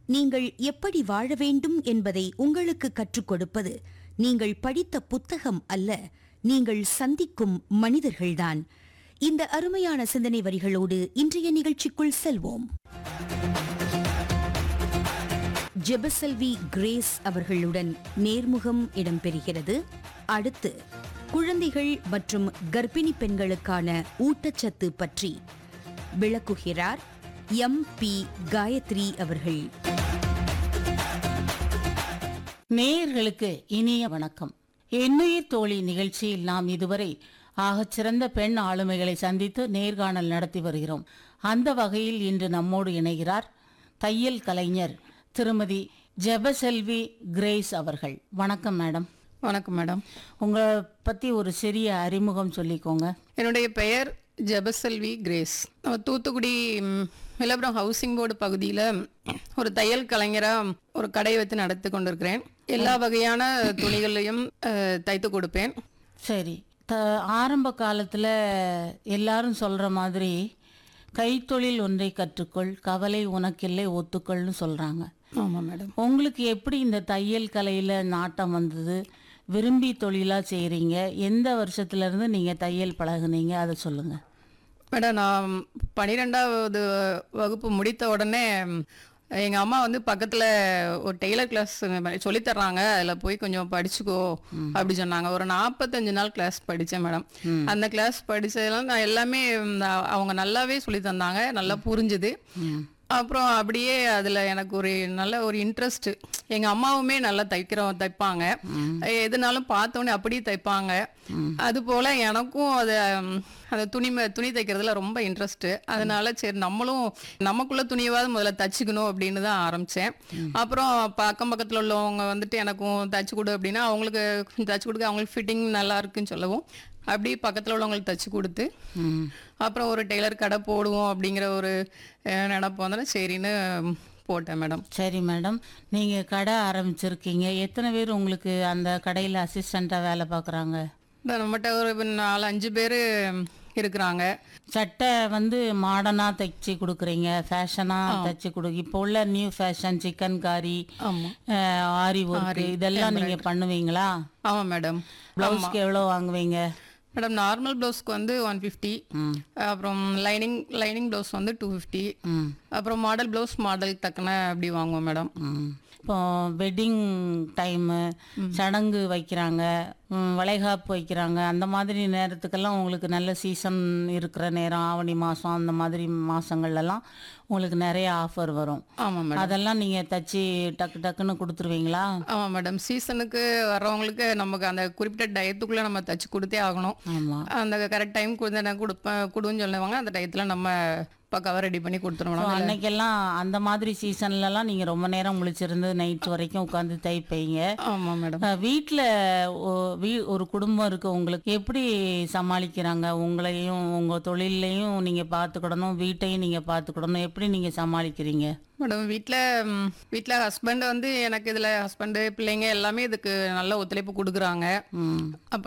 நீங்கள் எப்படி வாழ வேண்டும் என்பதை உங்களுக்கு கற்றுக் கொடுப்பது நீங்கள் படித்த புத்தகம் அல்ல நீங்கள் சந்திக்கும் மனிதர்கள்தான் இந்த அருமையான சிந்தனை வரிகளோடு இன்றைய நிகழ்ச்சிக்குள் செல்வோம் ஜெபசெல்வி கிரேஸ் அவர்களுடன் நேர்முகம் இடம்பெறுகிறது அடுத்து குழந்தைகள் மற்றும் கர்ப்பிணி பெண்களுக்கான ஊட்டச்சத்து பற்றி விளக்குகிறார் எம் பி காயத்ரி அவர்கள் நேயர்களுக்கு இனிய வணக்கம் எண்ணுயிர் தோழி நிகழ்ச்சியில் நாம் இதுவரை ஆகச்சிறந்த பெண் ஆளுமைகளை சந்தித்து நேர்காணல் நடத்தி வருகிறோம் அந்த வகையில் இன்று நம்மோடு இணைகிறார் தையல் கலைஞர் திருமதி ஜெபசெல்வி கிரேஸ் அவர்கள் வணக்கம் மேடம் வணக்கம் மேடம் உங்களை பத்தி ஒரு சிறிய அறிமுகம் சொல்லிக்கோங்க என்னுடைய பெயர் ஜெபசெல்வி கிரேஸ் நான் தூத்துக்குடி ம், விளம்பரம் ஹவுசிங் போர்டு பகுதியில் ஒரு தையல் கலைஞராக ஒரு கடை வைத்து நடத்தி கொண்டிருக்கிறேன் எல்லா வகையான துணிகளையும் அஹ், தைத்து கொடுப்பேன் சரி த ஆரம்ப காலத்தில் எல்லாரும் சொல்கிற மாதிரி கைத்தொழில் ஒன்றை கற்றுக்கொள் கவலை உனக்கில்லை ஒத்துக்கொள்னு சொல்கிறாங்க ஆமாம் மேடம் உங்களுக்கு எப்படி இந்த தையல் கலையில் நாட்டம் வந்தது விரும்பி தொழிலாக செய்கிறீங்க எந்த வருஷத்துலேருந்து நீங்கள் தையல் பழகுனீங்க அதை சொல்லுங்கள் மேடம் நான் பன்னிரெண்டாவது வகுப்பு முடித்த உடனே எங்கள் அம்மா வந்து பக்கத்தில் ஒரு டெய்லர் கிளாஸ் சொல்லித் தர்றாங்க அதில் போய் கொஞ்சம் படிச்சுக்கோ அப்படி சொன்னாங்க ஒரு நாற்பத்தஞ்சு நாள் கிளாஸ் படித்தேன் மேடம் அந்த கிளாஸ் படித்ததெல்லாம் நான் எல்லாமே ம், அவங்க நல்லாவே சொல்லி தந்தாங்க நல்லா புரிஞ்சுது அப்புறம் அப்படியே அதில் எனக்கு ஒரு நல்ல ஒரு இன்ட்ரெஸ்ட் எங்கள் அம்மாவுமே நல்லா தைக்கிறோம் தைப்பாங்க எதுனாலும் பார்த்தோன்னே அப்படியே தைப்பாங்க அது போல் எனக்கும் அதை ம், அந்த துணி ம- துணி தைக்கிறதுல ரொம்ப இன்ட்ரெஸ்ட்டு அதனால சரி நம்மளும் நமக்குள்ள துணியவாவது முதல்ல தச்சுக்கணும் அப்படின்னு தான் ஆரம்பித்தேன் அப்புறம் பக்கம் பக்கத்தில் உள்ளவங்க வந்துட்டு எனக்கும் தச்சு கொடு அப்படின்னா அவங்களுக்கு கொஞ்சம் தச்சு கொடுக்க அவங்களுக்கு ஃபிட்டிங் நல்லா இருக்குன்னு சொல்லவும் அப்படி பக்கத்தில் உள்ளவங்களுக்கு தச்சு கொடுத்து அப்புறம் ஒரு டெய்லர் கடை போடுவோம் அப்படிங்கிற ஒரு அஹ், நினப்பு வந்தோடனே சரின்னு போட்டேன் மேடம் சரி மேடம் நீங்கள் கடை ஆரம்பிச்சிருக்கீங்க எத்தனை பேர் உங்களுக்கு அந்த கடையில் அசிஸ்டண்ட்டாக வேலை பார்க்குறாங்க இந்த நம்மகிட்ட ஒரு நாலு அஞ்சு பேர் இருக்கிறாங்க சட்டை வந்து மாடர்னாக தைச்சி கொடுக்குறீங்க ஃபேஷனாக தைச்சி கொடு இப்போ உள்ள நியூ ஃபேஷன் சிக்கன் காரி ஆமாம் ஆரி ஒர்க் இதெல்லாம் நீங்கள் பண்ணுவீங்களா ஆமாம் மேடம் ப்ளவுஸ்க்கு எவ்வளோ வாங்குவீங்க மேடம் நார்மல் ப்ளவுஸ்க்கு வந்து ஒன் ஃபிஃப்டி அப்புறம் லைனிங் லைனிங் ப்ளவுஸ் வந்து டூ ஃபிஃப்டி ம் அப்புறம் மாடல் ப்ளவுஸ் மாடல் தக்கன அப்படி வாங்குவோம் மேடம் ம். இப்போ வெட்டிங் டைமு சடங்கு வைக்கிறாங்க ம், வளைகாப்பு வைக்கிறாங்க அந்த மாதிரி நேரத்துக்கெல்லாம் உங்களுக்கு நல்ல சீசன் இருக்கிற நேரம் ஆவணி மாதம் அந்த மாதிரி மாதங்கள்லாம் உங்களுக்கு நிறைய ஆஃபர் வரும் ஆமாம் மேடம் அதெல்லாம் நீங்கள் தச்சு டக்கு டக்குன்னு கொடுத்துருவீங்களா ஆமாம் மேடம் சீசனுக்கு வர்றவங்களுக்கு நமக்கு அந்த குறிப்பிட்ட டயத்துக்குள்ளே நம்ம தச்சு கொடுத்தே ஆகணும் ஆமாம் அந்த கரெக்ட் டைம் கொடுத்த கொடுப்பேன் கொடுன்னு சொல்லுவாங்க அந்த டயத்தில் நம்ம பக்காவாக ரெடி பண்ணி கொடுத்துருவோம் அன்னைக்கெல்லாம் அந்த மாதிரி சீசன்லலாம் நீங்கள் ரொம்ப நேரம் முழிச்சிருந்து நைட் வரைக்கும் உட்காந்து தைப்பீங்க ஆமாம் மேடம் வீட்டில் வீ ஒரு குடும்பம் இருக்கு உங்களுக்கு எப்படி சமாளிக்கிறாங்க உங்களையும் உங்கள் தொழிலையும் நீங்கள் பார்த்துக்கிடணும் வீட்டையும் நீங்கள் பார்த்துக்கிடணும் எப்படி நீங்கள் சமாளிக்கிறீங்க மேடம் வீட்டில் வீட்டில் ஹஸ்பண்ட் வந்து எனக்கு இதில் ஹஸ்பண்டு பிள்ளைங்க எல்லாமே இதுக்கு நல்ல ஒத்துழைப்பு கொடுக்குறாங்க ம் அப்புறம்